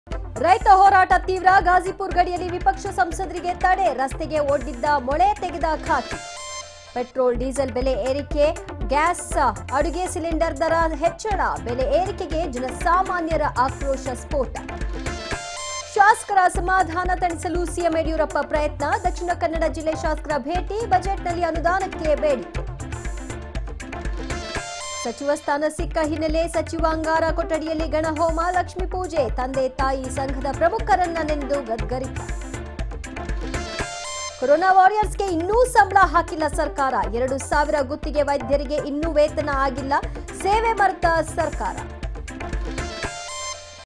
ರೈತ ಹೋರಾಟ ತೀವ್ರ ಗಾಜಿಪುರ್ ಗಡಿಯಲ್ಲಿ ವಿಪಕ್ಷ ಸಂಸದರಿಗೆ ತಡೆ ರಸ್ತೆಗೆ ಒಡ್ಡಿದ್ದ ಮೊಳೆ ತೆಗೆದ ಖಾಕಿ ಪೆಟ್ರೋಲ್ ಡೀಸೆಲ್ ಬೆಲೆ ಏರಿಕೆ ಗ್ಯಾಸ್ ಅಡುಗೆ ಸಿಲಿಂಡರ್ ದರ ಹೆಚ್ಚಳ ಬೆಲೆ ಏರಿಕೆಗೆ ಜನಸಾಮಾನ್ಯರ ಆಕ್ರೋಶ ಸ್ಫೋಟ ಶಾಸಕರ ಅಸಮಾಧಾನ ತಣಿಸಲು ಸಿಎಂ ಯಡಿಯೂರಪ್ಪ ಪ್ರಯತ್ನ ದಕ್ಷಿಣ ಕನ್ನಡ ಜಿಲ್ಲೆ ಶಾಸಕರ ಭೇಟಿ ಬಜೆಟ್ನಲ್ಲಿ ಅನುದಾನಕ್ಕೆ ಬೇಡಿಕೆ ಸಚಿವ ಸ್ಥಾನ ಸಿಕ್ಕ ಹಿನ್ನೆಲೆ ಸಚಿವಾಂಗಾರ ಕೊಠಡಿಯಲ್ಲಿ ಗಣಹೋಮ ಲಕ್ಷ್ಮೀ ಪೂಜೆ ತಂದೆ ತಾಯಿ ಸಂಘದ ಪ್ರಮುಖರನ್ನ ನೆಂದು ಗದ್ಗರಿತ ಕೊರೋನಾ ವಾರಿಯರ್ಸ್ಗೆ ಇನ್ನೂ ಸಂಬಳ ಹಾಕಿಲ್ಲ ಸರ್ಕಾರ ಎರಡು ಸಾವಿರ ಗುತ್ತಿಗೆ ವೈದ್ಯರಿಗೆ ಇನ್ನೂ ವೇತನ ಆಗಿಲ್ಲ ಸೇವೆ ಮರೆತ ಸರ್ಕಾರ